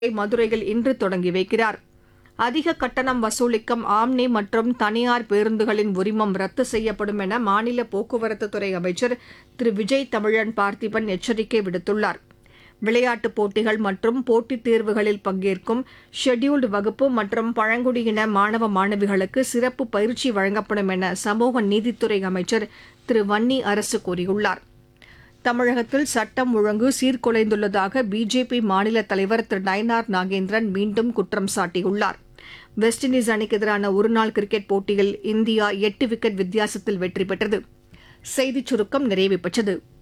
மதுரையில் இன்று தொடங்கி வைக்கிறார் அதிக கட்டணம் வசூலிக்கும் ஆம்னி மற்றும் தனியார் பேருந்துகளின் உரிமம் ரத்து செய்யப்படும் என மாநில போக்குவரத்துத்துறை அமைச்சர் திரு விஜய் தமிழன் பார்த்திபன் எச்சரிக்கை விடுத்துள்ளார் விளையாட்டுப் போட்டிகள் மற்றும் போட்டித் தேர்வுகளில் பங்கேற்கும் ஷெட்யூல்டு வகுப்பு மற்றும் பழங்குடியின மாணவ மாணவிகளுக்கு சிறப்பு பயிற்சி வழங்கப்படும் என சமூக நீதித்துறை அமைச்சர் திரு வன்னி அரசு கூறியுள்ளார் தமிழகத்தில் சட்டம் ஒழுங்கு சீர்குலைந்துள்ளதாக பிஜேபி மாநில தலைவர் திரு நயனார் நாகேந்திரன் மீண்டும் குற்றம் சாட்டியுள்ளார் வெஸ்ட் இண்டீஸ் அணிக்கு எதிரான ஒருநாள் கிரிக்கெட் போட்டியில் இந்தியா எட்டு விக்கெட் வித்தியாசத்தில் வெற்றி பெற்றது செய்திச் சுருக்கம் நிறைவு பெற்றது